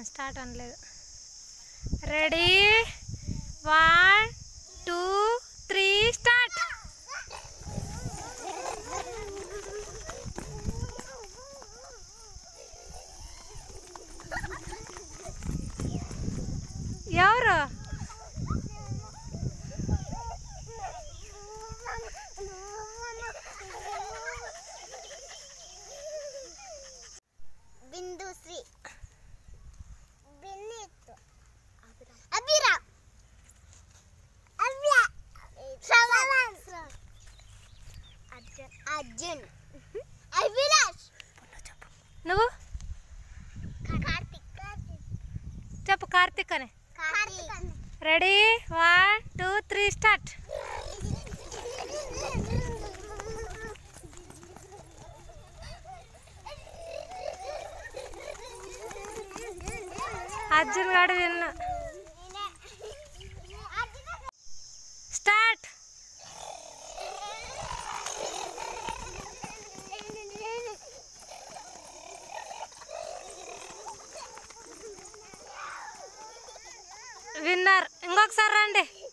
start అనలేదు ready one two three start ఎవరు బిందుశ్రీ బిన్నీత్ అభిరామ్ అవ్య శ్రవణ్ అర్జున్ అర్జున్ అభిలాష్ నువ్వు కార్తిక్ చెప్పు కార్తిక్ అని Karthik ready one two three start Arjun గాడు విన్న స్టార్ట్ విన్నర్ ఇంకొకసారి రండి